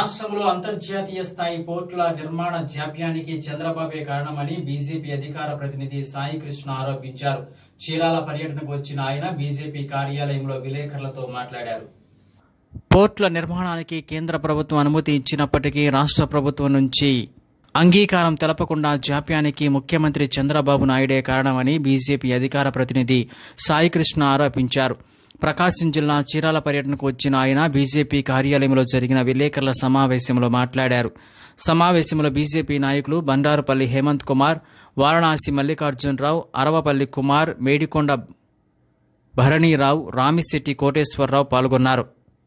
రాష్ట్రంలో అంతర్జాతీయ స్థాయి పోర్టుల నిర్మాణ జాప్యానికి చంద్రబాబే కారణమని బీజేపీ అధికార ప్రతినిధి సాయి కృష్ణ ఆరోపించారు చీరాల పర్యటనకు వచ్చిన ఆయన బీజేపీ కార్యాలయంలో విలేకరులతో మాట్లాడారు పోర్టుల నిర్మాణానికి కేంద్ర ప్రభుత్వం అనుమతి ఇచ్చినప్పటికీ రాష్ట్ర ప్రభుత్వం నుంచి అంగీకారం తెలపకుండా జాప్యానికి ముఖ్యమంత్రి చంద్రబాబు నాయుడే కారణమని బీజేపీ అధికార ప్రతినిధి సాయికృష్ణ ఆరోపించారు ప్రకాశం జిల్లా చీరాల పర్యటనకు వచ్చిన ఆయన బీజేపీ కార్యాలయంలో జరిగిన విలేకరుల సమావేశంలో మాట్లాడారు సమావేశంలో బీజేపీ నాయకులు బండారుపల్లి హేమంత్ కుమార్ వారణాసి మల్లికార్జునరావు అరవపల్లి కుమార్ మేడికొండ భరణీరావు రామిశెట్టి కోటేశ్వరరావు పాల్గొన్నారు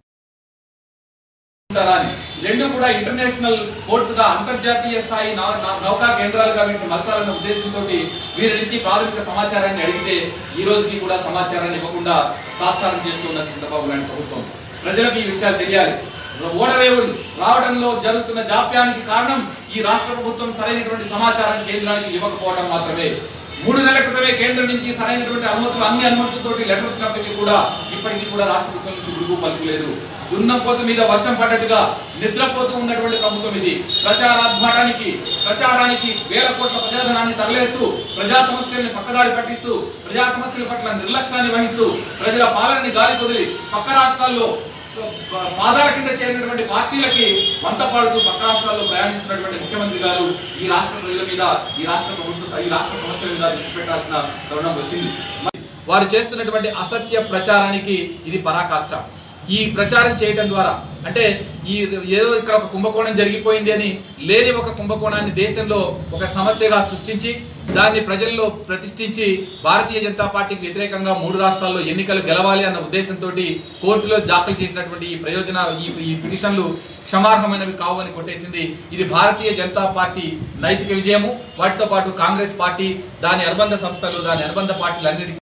ఉంటారా అని. రెండు కూడా ఇంటర్నేషనల్ పోర్ట్స్ గా అంతర్జాతీయ స్థాయి నౌ- నౌ- నౌకా కేంద్రాలుగా వీటిని మలచాలన్న ఉద్దేశంతో వీరి నుంచి ప్రాథమిక సమాచారాన్ని అడిగితే ఈ రోజుకి కూడా సమాచారాన్ని ఇవ్వకుండా తాత్సారం చేస్తున్నది చంద్రబాబు నాయుడు ప్రభుత్వం ప్రజలకు ఈ విషయాలు తెలియాలి ఓడరేవులు రావడంలో జరుగుతున్న జాప్యానికి కారణం ఈ రాష్ట్ర ప్రభుత్వం సరైనటువంటి సమాచారం కేంద్రానికి ఇవ్వకపోవడం మాత్రమే మూడు నెలల క్రితమే కేంద్రం నుంచి సరైనటువంటి అనుమతులు అన్ని అనుమతులతోటి లెటర్ వచ్చినప్పటికీ కూడా ఇప్పటికీ కూడా రాష్ట్ర ప్రభుత్వం నుంచి గురుగు పలుకులేదు దున్నపోతు మీద వర్షం పడ్డట్టుగా నిద్రపోతూ ఉన్నటువంటి ప్రభుత్వం ఇది ప్రచారాధ్వాటానికి ప్రచారానికి వేల కోట్ల ప్రజాధనాన్ని తరలేస్తూ ప్రజా సమస్యల్ని పక్కదారి పట్టిస్తూ ప్రజా సమస్యల పట్ల నిర్లక్ష్యాన్ని వహిస్తూ ప్రజల పాలనని గాలి కొదిలి పక్క రాష్ట్రాల్లో పాదాల కింద చేరినటువంటి పార్టీలకి వంత పాడుతూ పక్క రాష్ట్రాల్లో ప్రయాణిస్తున్నటువంటి ముఖ్యమంత్రి గారు ఈ రాష్ట్ర ప్రజల మీద ఈ రాష్ట్ర ప్రభుత్వ ఈ రాష్ట్ర సమస్యల మీద దృష్టి పెట్టాల్సిన తరుణం వచ్చింది మరి వారు చేస్తున్నటువంటి అసత్య ప్రచారానికి ఇది పరాకాష్ట ఈ ప్రచారం చేయటం ద్వారా అంటే ఈ ఏదో ఇక్కడ ఒక కుంభకోణం జరిగిపోయింది అని లేని ఒక కుంభకోణాన్ని దేశంలో ఒక సమస్యగా సృష్టించి దాన్ని ప్రజల్లో ప్రతిష్ఠించి భారతీయ జనతా పార్టీకి వ్యతిరేకంగా మూడు రాష్ట్రాల్లో ఎన్నికలు గెలవాలి అన్న ఉద్దేశంతో కోర్టులో దాఖలు చేసినటువంటి ఈ ప్రయోజన ఈ ఈ పిటిషన్లు క్షమార్హమైనవి కావు అని కొట్టేసింది ఇది భారతీయ జనతా పార్టీ నైతిక విజయము వాటితో పాటు కాంగ్రెస్ పార్టీ దాని అనుబంధ సంస్థలు దాని అనుబంధ పార్టీలు అన్నిటి